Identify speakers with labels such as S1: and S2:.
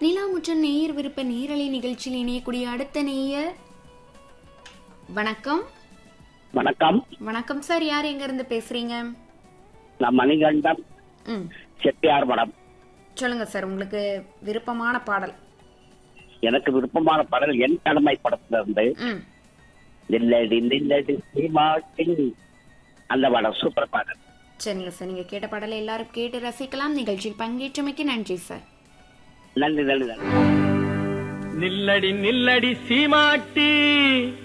S1: நிலாமுற்றம் நேயர் விருப்ப நேரலை நிகழ்ச்சியில் இணையக்கூடிய அடுத்த நேயர் வணக்கம்
S2: வணக்கம்
S1: வணக்கம் சார் யார் எங்க இருந்து பேசுறீங்க
S2: நான் மணிகண்டன்
S1: ம்
S2: செட்டியார் மடம்
S1: சொல்லுங்க சார் உங்களுக்கு விருப்பமான பாடல்
S2: எனக்கு விருப்பமான பாடல் என் கடமை படத்திலிருந்து
S1: ம்
S2: நில்லடி நில்லடி சீமாட்டின் அந்த பாடல் சூப்பர் பாடல்
S1: சரிங்க சார் நீங்க கேட்ட பாடலை எல்லாரும் கேட்டு ரசிக்கலாம் நிகழ்ச்சியில் பங்கேற்றமைக்கு நன்றி சார்
S2: நன்றி நன்றி நன்றி
S3: நில்லடி நில்லடி சீமாட்டி